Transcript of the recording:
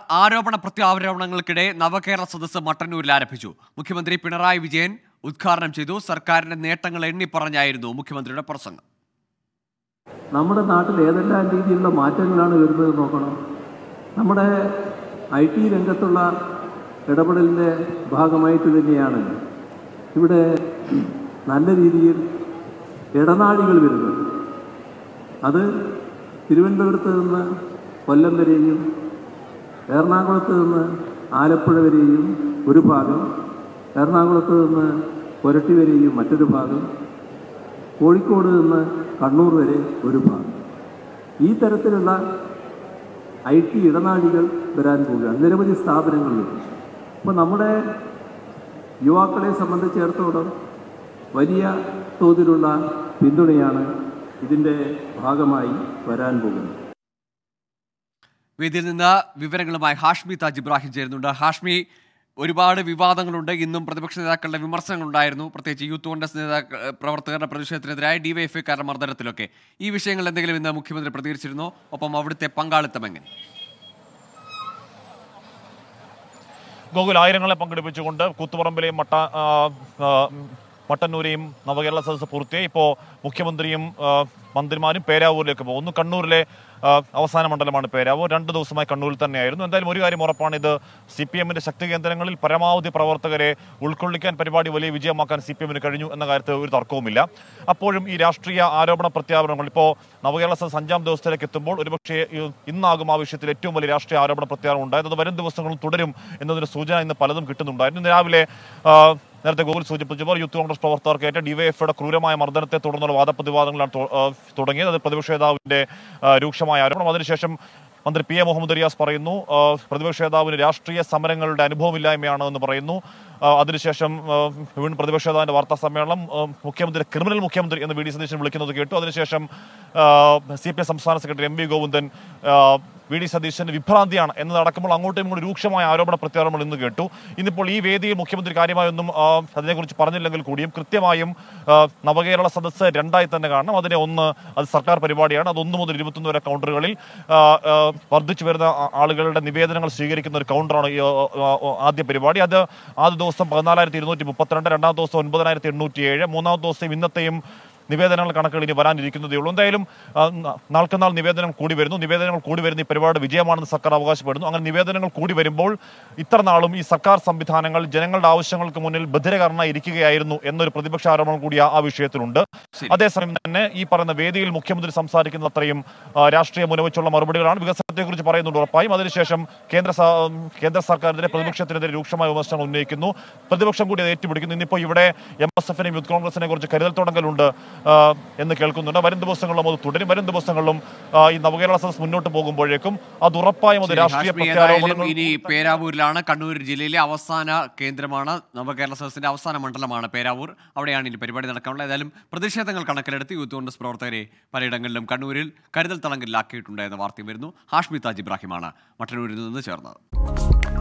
ആരോപണ പ്രത്യാരോപണങ്ങൾക്കിടെ നവകേരള സദസ്സ് മട്ടന്നൂരിൽ ആരംഭിച്ചു മുഖ്യമന്ത്രി പിണറായി വിജയൻ ഉദ്ഘാടനം ചെയ്തു സർക്കാരിന്റെ നേട്ടങ്ങൾ എണ്ണിപ്പറഞ്ഞായിരുന്നു മുഖ്യമന്ത്രിയുടെ പ്രസംഗം നമ്മുടെ നാട്ടിൽ ഏതെല്ലാം രീതിയിലുള്ള മാറ്റങ്ങളാണ് വരുന്നത് നോക്കണം നമ്മുടെ ഐ ടി രംഗത്തുള്ള ഇടപെടലിൻ്റെ ഭാഗമായിട്ട് തന്നെയാണ് ഇവിടെ നല്ല രീതിയിൽ ഇടനാഴികൾ വരുന്നത് അത് തിരുവനന്തപുരത്ത് നിന്ന് കൊല്ലം വരെയും എറണാകുളത്ത് നിന്ന് ആലപ്പുഴ വരെയും ഒരു ഭാഗം എറണാകുളത്ത് നിന്ന് കൊരട്ടി വരെയും മറ്റൊരു ഭാഗം കോഴിക്കോട് നിന്ന് കണ്ണൂർ വരെ ഒരു ഭാഗം ഈ തരത്തിലുള്ള ഐ ടി ഇടനാഴികൾ വരാൻ പോവുകയാണ് നിരവധി സ്ഥാപനങ്ങൾ വരും അപ്പോൾ നമ്മുടെ യുവാക്കളെ സംബന്ധിച്ചിടത്തോളം വലിയ തോതിലുള്ള പിന്തുണയാണ് ഇതിൻ്റെ ഭാഗമായി വരാൻ പോകുന്നത് വേദിയിൽ നിന്ന് വിവരങ്ങളുമായി ഹാഷ്മി താജ് ഇബ്രാഹിം ചേരുന്നുണ്ട് ഹാഷ്മി ഒരുപാട് വിവാദങ്ങളുണ്ട് ഇന്നും പ്രതിപക്ഷ നേതാക്കളുടെ വിമർശനങ്ങളുണ്ടായിരുന്നു പ്രത്യേകിച്ച് യൂത്ത് കോൺഗ്രസ് നേതാക്കൾ പ്രവർത്തകരുടെ പ്രതിഷേധത്തിനെതിരായ ഡിവൈഎഫ്ഐക്കാരുടെ മർദ്ദനത്തിലൊക്കെ ഈ വിഷയങ്ങൾ എന്തെങ്കിലും ഇന്ന് മുഖ്യമന്ത്രി പ്രതികരിച്ചിരുന്നോ ഒപ്പം അവിടുത്തെ പങ്കാളിത്തം എങ്ങനെ ഗോകുൽ ആയിരങ്ങളെ പങ്കെടുപ്പിച്ചുകൊണ്ട് കൂത്തുപറമ്പിലെയും മട്ട ആ, ആ, മട്ടന്നൂരെയും നവകേരള സദസ്സ് പൂർത്തിയായി ഇപ്പോൾ മുഖ്യമന്ത്രിയും ആ, മന്ത്രിമാരും പേരാവൂരിലേക്ക് പോകും ഒന്ന് കണ്ണൂരിലെ ആ, അവസാന മണ്ഡലമാണ് പേരാവൂർ രണ്ട് ദിവസമായി കണ്ണൂരിൽ തന്നെയായിരുന്നു എന്തായാലും ഒരു കാര്യം ഉറപ്പാണ് ഇത് സി പി എമ്മിന്റെ ശക്തി കേന്ദ്രങ്ങളിൽ പരമാവധി പ്രവർത്തകരെ ഉൾക്കൊള്ളിക്കാൻ പരിപാടി വലിയ വിജയമാക്കാൻ സി പി എമ്മിന് കഴിഞ്ഞു എന്ന കാര്യത്തിൽ ഒരു തർക്കവുമില്ല അപ്പോഴും ഈ രാഷ്ട്രീയ ആരോപണ പ്രത്യാപനങ്ങൾ ഇപ്പോൾ നവകേരള സദസ്സ് അഞ്ചാം ദിവസത്തിലേക്ക് എത്തുമ്പോൾ ഒരുപക്ഷേ ഈ- ഇന്നാകും ആ വിഷയത്തിൽ ഏറ്റവും വലിയ രാഷ്ട്രീയ ആരോപണ പ്രത്യാപനം ഉണ്ടായത് അത് വരും ദിവസങ്ങളും തുടരും എന്നതിന് സൂചന ഇന്ന് പലതും കിട്ടുന്നുണ്ടായിരുന്നു ഇന്ന് രാവിലെ ആ, നേരത്തെ ഗോകുൽ സൂചിപ്പിച്ചപ്പോൾ യൂത്ത് കോൺഗ്രസ് പ്രവർത്തകർക്കേറ്റ ഡിവൈഎഫ്ഐയുടെ ക്രൂരമായ മർദ്ദനത്തെ തുടർന്നുള്ള വാദപ്രതിവാദങ്ങളാണ് തൊ- ആ, തുടങ്ങിയത് അത് പ്രതിപക്ഷ നേതാവിന്റെ ആ, രൂക്ഷമായ ആരോപണം അതിനുശേഷം മന്ത്രി പി എ മുഹമ്മദ് റിയാസ് പറയുന്നു ആ, പ്രതിപക്ഷ നേതാവിന് രാഷ്ട്രീയ സമരങ്ങളുടെ അനുഭവമില്ലായ്മയാണ് എന്ന് പറയുന്നു ആ, അതിനുശേഷം ആ, വീണ്ടും പ്രതിപക്ഷ നേതാവിന്റെ വാർത്താ സമ്മേളനം ആ, മുഖ്യമന്ത്രി ക്രിമിനൽ മുഖ്യമന്ത്രി എന്ന് വി ഡി സതീശൻ വിളിക്കുന്നത് കേട്ടു അതിനുശേഷം സി പി എം സംസ്ഥാന സെക്രട്ടറി എം വി ഗോവിന്ദൻ ആ, വി ഡി സതീശന്റെ വിഭ്രാന്തിയാണ് എന്നതടക്കമുള്ള അങ്ങോട്ടും ഇങ്ങോട്ടും രൂക്ഷമായ ആരോപണ പ്രത്യാരോപണങ്ങൾ ഇന്ന് കേട്ടു ഇന്നിപ്പോൾ ഈ വേദിയിൽ മുഖ്യമന്ത്രി കാര്യമായൊന്നും ആ, അതിനെക്കുറിച്ച് പറഞ്ഞില്ലെങ്കിൽ കൂടിയും കൃത്യമായും ആ, നവകേരള സദസ്സ് രണ്ടായി തന്നെ കാണണം അതിനെ ഒന്ന് അത് സർക്കാർ പരിപാടിയാണ് അത് ഒന്ന് മുതൽ ഇരുപത്തൊന്ന് വരെ കൗണ്ടറുകളിൽ ആ, ആ, വർദ്ധിച്ചു വരുന്ന ആ- ആളുകളുടെ നിവേദനങ്ങൾ സ്വീകരിക്കുന്ന ഒരു കൗണ്ടറാണ് ഈ, ആ, ആ, ആദ്യ പരിപാടി അത് ആദ്യ ദിവസം പതിനാലായിരത്തി ഇരുന്നൂറ്റി മുപ്പത്തിരണ്ട് രണ്ടാം ദിവസം ഒൻപതിനായിരത്തി എണ്ണൂറ്റി ഏഴ് മൂന്നാം ദിവസം ഇന്നത്തെയും നിവേദനങ്ങൾ കണക്കുകൾ ഇനി വരാനിരിക്കുന്നതേ ഉള്ളൂ എന്തായാലും ആ, ന- നാൾക്കുനാൾ നിവേദനം കൂടി വരുന്നു നിവേദനങ്ങൾ കൂടി വരുന്ന ഈ പരിപാടി വിജയമാണെന്ന് സർക്കാർ അവകാശപ്പെടുന്നു അങ്ങനെ നിവേദനങ്ങൾ കൂടി വരുമ്പോൾ ഇത്ര നാളും ഈ സർക്കാർ സംവിധാനങ്ങൾ ജനങ്ങളുടെ ആവശ്യങ്ങൾക്ക് മുന്നിൽ ബധിരകരണ ഇരിക്കുകയായിരുന്നു എന്നൊരു പ്രതിപക്ഷ ആരോപണം കൂടി ആ- ആ വിഷയത്തിലുണ്ട് ശരി. അതേസമയം തന്നെ ഈ പറയുന്ന വേദിയിൽ മുഖ്യമന്ത്രി സംസാരിക്കുന്ന അത്രയും ആ, രാഷ്ട്രീയ മുനവച്ചുള്ള മറുപടികളാണ് വികസനത്തെക്കുറിച്ച് പറയുന്നുണ്ട് ഉറപ്പായും അതിനുശേഷം കേന്ദ്ര സ- കേന്ദ്ര സർക്കാരിനെതിരെ പ്രതിപക്ഷത്തിനെതിരെ രൂക്ഷമായ വിമർശനങ്ങൾ ഉന്നയിക്കുന്നു പ്രതിപക്ഷം കൂടി അത് ഏറ്റുപിടിക്കുന്നു ഇന്നിപ്പോൾ ഇവിടെ എം എസ് എഫിനെയും യൂത്ത് കോൺഗ്രസിനെ കുറിച്ച് കരുതൽ തുടങ്ങലുണ്ട് ആ, എന്ന് കേൾക്കുന്നുണ്ട് വരും ദിവസങ്ങളിലും അത് തുടരും വരും ദിവസങ്ങളിലും ആ, ഈ നവകേരള സദസ് മുന്നോട്ട് പോകുമ്പോഴേക്കും അത് ഉറപ്പായും അത് ശരി, രാഷ്ട്രീയ ഹാഷ്മി ഏതായാലും പ്രത്യാരോപണങ്ങൾ ഇനി പേരാവൂരിലാണ് കണ്ണൂർ ജില്ലയിലെ അവസാന കേന്ദ്രമാണ് നവകേരള സദസ്സിന്റെ അവസാന മണ്ഡലമാണ് പേരാവൂർ അവിടെയാണ് ഇനി പരിപാടി നടക്കാനുള്ളത് ഏതായാലും പ്രതിഷേധങ്ങൾ കണക്കിലെടുത്ത് യൂത്ത് കോൺഗ്രസ് പ്രവർത്തകരെ പലയിടങ്ങളിലും കണ്ണൂരിൽ കരുതൽ തളങ്കലിലാക്കിയിട്ടുണ്ട് എന്ന വാർത്തയും വരുന്നു ഹാഷ്മി താജ് ഇബ്രാഹിമാണ് മട്ടന്നൂരിൽ നിന്ന് ചേർന്നത്